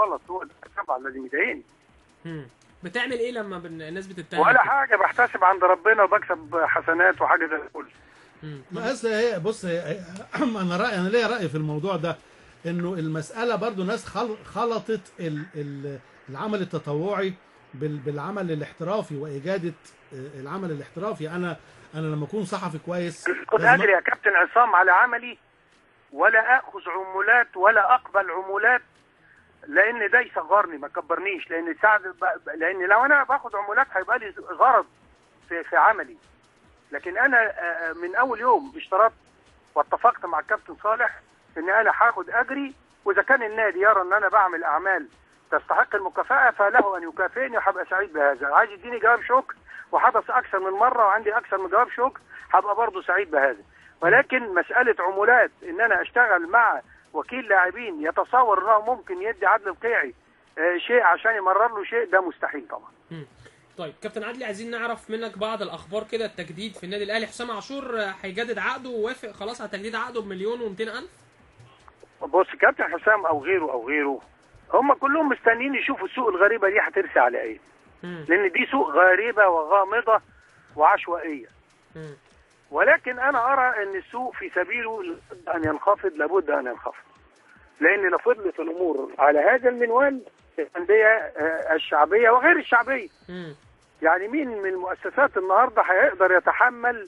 غلط هو ده طبعا لازم يضايقني مم. بتعمل ايه لما بن- الناس بتتهم ولا كده؟ حاجه بحتسب عند ربنا وبكسب حسنات وحاجه زي الفل مم. ما اصل هي بص هي انا راي انا ليا راي في الموضوع ده انه المساله برضو ناس خل- خلطت ال- ال- العمل التطوعي بال- بالعمل الاحترافي واجاده آه، العمل الاحترافي انا انا لما اكون صحفي كويس كنت لازم- ادري يا كابتن عصام على عملي ولا اخذ عمولات ولا اقبل عمولات لان ده يصغرني ما كبرنيش لان ساعد ب- لان لو انا باخد عمولات هيبقى لي غرض في, في عملي لكن انا آه، من اول يوم اشترطت واتفقت مع الكابتن صالح ان انا هاخد اجري واذا كان النادي يرى ان انا بعمل اعمال تستحق المكافاه فله ان يكافئني وهبقى سعيد بهذا عايز يديني جواب شكر وحدث اكثر من مره وعندي اكثر من جواب شكر هبقى برضه سعيد بهذا ولكن مساله عمولات ان انا اشتغل مع وكيل لاعبين يتصور انه ممكن يدي عدل القيعي آه، شيء عشان يمرر له شيء ده مستحيل طبعا مم. طيب كابتن عدلي عايزين نعرف منك بعض الاخبار كده التجديد في النادي الاهلي حسام عاشور آه، هيجدد عقده ووافق خلاص على تجديد عقده بمليون و200 الف بص كابتن حسام او غيره او غيره هم كلهم مستنيين يشوفوا السوق الغريبه دي هترسي على ايه مم. لان دي سوق غريبه وغامضه وعشوائيه مم. ولكن انا ارى ان السوق في سبيله لابد ان ينخفض لابد ان ينخفض لان لو فضلت الامور على هذا المنوال الانديه آه، الشعبيه وغير الشعبيه مم. يعني مين من المؤسسات النهارده هيقدر يتحمل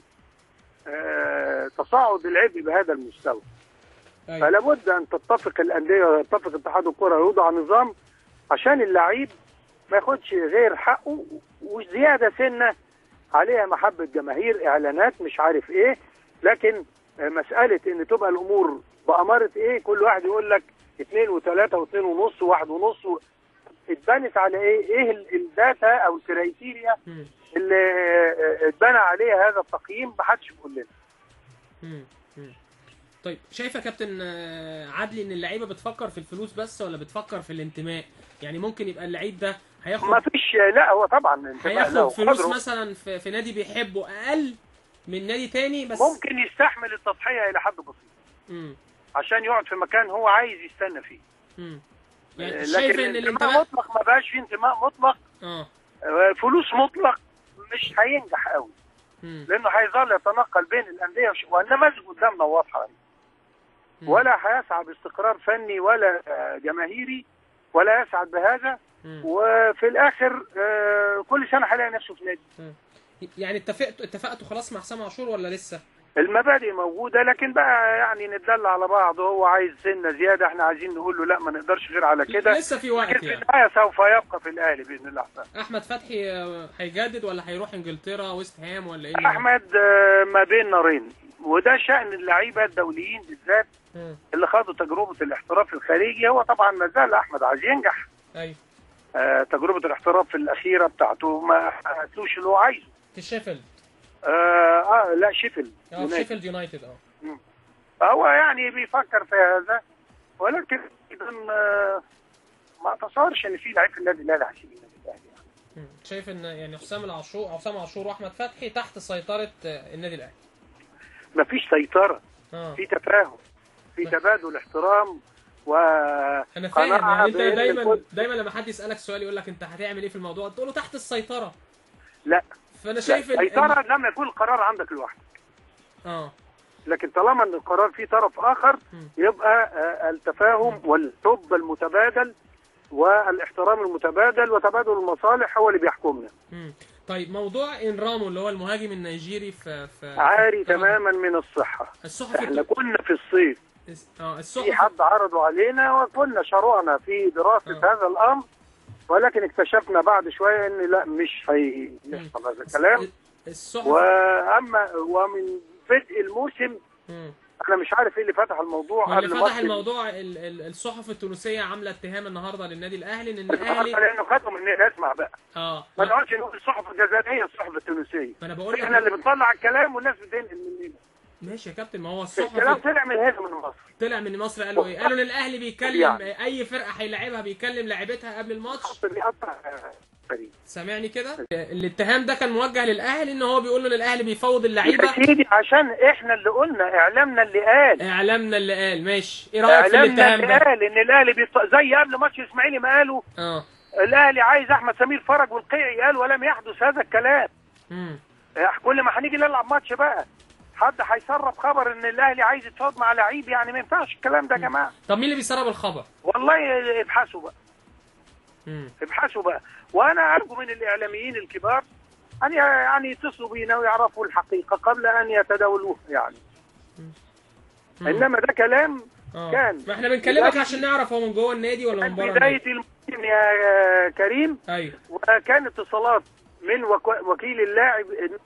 آه، تصاعد العبء بهذا المستوى أيوة. فلا بد ان تتفق الانديه ويتفق اتحاد الكره ويوضع نظام عشان اللعيب ما ياخدش غير حقه وزياده سنه عليها محبه جماهير اعلانات مش عارف ايه لكن آه، مساله ان تبقى الامور باماره ايه كل واحد يقول لك اثنين وثلاثه واثنين ونص وواحد ونص و- اتبنت على ايه؟ ايه ال- الداتا او الكرايتيريا مم. اللي آه، اتبنى عليها هذا التقييم محدش بيقول لنا مم. مم. طيب شايف يا كابتن آه، عدلي ان اللعيبه بتفكر في الفلوس بس ولا بتفكر في الانتماء يعني ممكن يبقى اللعيب ده ما هياخد فيش لا هو طبعا انتماء له هياخد فلوس وقدره. مثلا في, في نادي بيحبه اقل من نادي تاني بس ممكن يستحمل التضحيه الى حد بسيط مم. عشان يقعد في مكان هو عايز يستنى فيه مم. يعني لكن شايف ان الانتماء الانتماء مطلق ما بقاش فيه انتماء مطلق اه آه، فلوس مطلق مش هينجح قوي مم. لانه هيظل يتنقل بين الانديه وش- والنماذج قدامنا واضحه مم. ولا هيسعى باستقرار فني ولا آه، جماهيري ولا يسعد بهذا مم. وفي الاخر آه، كل سنه هيلاقي نفسه في نادي يعني اتفقتوا اتفقتوا خلاص مع حسام عاشور ولا لسه؟ المبادئ موجوده لكن بقى يعني نتدلع على بعض هو عايز سنه زياده احنا عايزين نقول له لا ما نقدرش غير على كده لسه في لكن وقت في يعني النهايه سوف يبقى في الاهلي باذن الله أحسن. احمد فتحي آه، هيجدد ولا هيروح انجلترا ويست هام ولا ايه؟ احمد آه، ما بين نارين وده شان اللعيبه الدوليين بالذات مم. اللي خدوا تجربه الاحتراف الخارجي هو طبعا ما زال احمد عايز ينجح ايوه آه، تجربه الاحتراف الاخيره بتاعته ما حققتلوش اللي هو عايزه في شيفيلد آه, اه لا شيفل اه في شيفيلد يونايتد اه هو يعني بيفكر في هذا ولكن ايضا آه، ما اتصورش ان في لعيب في النادي الاهلي هيسيب النادي الاهلي يعني. مم. شايف ان يعني حسام العاشور حسام عاشور واحمد فتحي تحت سيطره آه، النادي الاهلي ما فيش سيطره اه في تفاهم في تبادل احترام و انا فاهم قناعة يعني انت بين دايما الكل. دايما لما حد يسالك سؤال يقول لك انت هتعمل ايه في الموضوع تقول له تحت السيطره لا فانا شايف لا ان سيطره لما يكون القرار عندك لوحدك اه لكن طالما ان القرار فيه طرف اخر مم. يبقى آه، التفاهم والحب المتبادل والاحترام المتبادل وتبادل المصالح هو اللي بيحكمنا مم. طيب موضوع انرامو اللي هو المهاجم النيجيري في في عاري في- تماما من الصحه الصحفي احنا كنا في الصيف اه في الصحفي حد عرضوا علينا وكنا شرعنا في دراسه آه. هذا الامر ولكن اكتشفنا بعد شويه ان لا مش هيحصل هذا الكلام الصحفي واما ومن بدء الموسم مم. انا مش عارف ايه اللي فتح الموضوع واللي قبل فتح ماتش الموضوع ال- ال- الصحف التونسيه عامله اتهام النهارده للنادي الاهلي ان النهارده الاهلي لانه خدوا مننا اسمع بقى اه ما ما نقعدش نقول الصحف الجزائريه الصحف التونسيه انا بقول احنا اللي لك بنطلع الكلام والناس بتنقل مننا ماشي يا كابتن ما هو الكلام الصحفي طلع من هنا من مصر طلع من مصر قالوا ايه؟ قالوا ان الاهلي بيكلم يعني. اي فرقه هيلاعبها بيكلم لاعبتها قبل الماتش الخط بيقطع كريم سامعني كده الاتهام ده كان موجه للاهلي ان هو بيقول له للاهلي بيفوض اللعيبه يا سيدي عشان احنا اللي قلنا اعلامنا اللي قال اعلامنا اللي قال ماشي ايه رايك في اعلامنا الاتهام اللي ده قال ان الاهلي بيط... زي قبل ماتش الاسماعيلي ما قالوا اه الاهلي عايز احمد سمير فرج والقيعي قال ولم يحدث هذا الكلام امم كل ما هنيجي نلعب ماتش بقى حد هيسرب خبر ان الاهلي عايز يتفاوض مع لعيب يعني ما ينفعش الكلام ده يا جماعه طب مين اللي بيسرب الخبر والله ابحثوا بقى امم ابحثوا بقى وانا ارجو من الاعلاميين الكبار ان ي- يعني يتصلوا بينا ويعرفوا الحقيقه قبل ان يتداولوها يعني انما ده كلام اه كان. ما احنا بنكلمك بداية- عشان نعرف هو من جوه النادي ولا من كان بره بدايه النادي الموسم يا كريم ايوه وكان اتصالات من وك- وكيل اللاعب إن-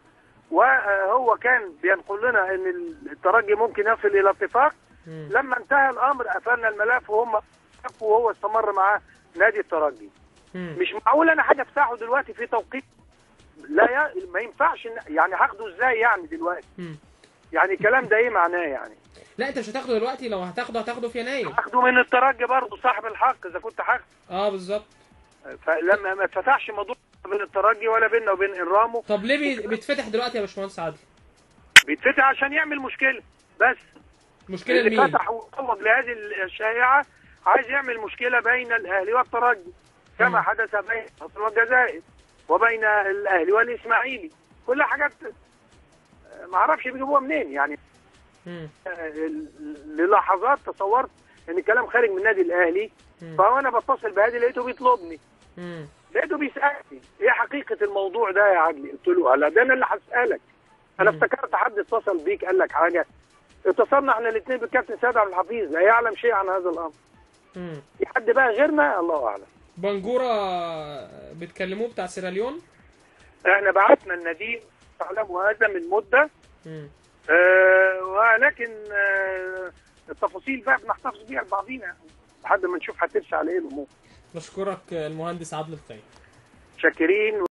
وهو كان بينقل لنا ان الترجي ممكن يصل الى اتفاق مم. لما انتهى الامر قفلنا الملف وهم وهو استمر مع نادي الترجي مم. مش معقول انا حاجه افتحه دلوقتي في توقيت لا يا ما ينفعش إن- يعني هاخده ازاي يعني دلوقتي مم. يعني الكلام ده ايه معناه يعني لا انت مش هتاخده دلوقتي لو هتاخده هتاخده في يناير هاخده من الترجي برضه صاحب الحق اذا كنت هاخده اه بالظبط فلما ما اتفتحش موضوع بين الترجي ولا بيننا وبين انرامو طب ليه بي- بيتفتح دلوقتي يا باشمهندس عادل بيتفتح عشان يعمل مشكله بس مشكله اللي لمين فتح وطوج لهذه الشائعه عايز يعمل مشكله بين الاهلي والترجي كما مم. حدث بين مصر والجزائر وبين الاهلي والاسماعيلي كل حاجات آه، ما اعرفش بيجيبوها منين يعني مم. آه، للحظات تصورت ان الكلام خارج من النادي الاهلي مم. فانا بتصل بهادي لقيته بيطلبني مم. لقيته بيسالني ايه حقيقه الموضوع ده يا عدلي قلت له لا ده انا اللي هسالك انا مم. افتكرت حد اتصل بيك قال لك حاجه اتصلنا احنا الاثنين بالكابتن سيد عبد الحفيظ لا يعلم شيء عن هذا الامر مم. في حد بقى غيرنا الله اعلم بنجوره بتكلموه بتاع سيراليون احنا بعتنا النديم تعلموا هذا من مده مم. آه ولكن آه التفاصيل بقى بنحتفظ بيها لبعضينا لحد ما نشوف هترسى على ايه الامور بشكرك المهندس عادل الطيب شاكرين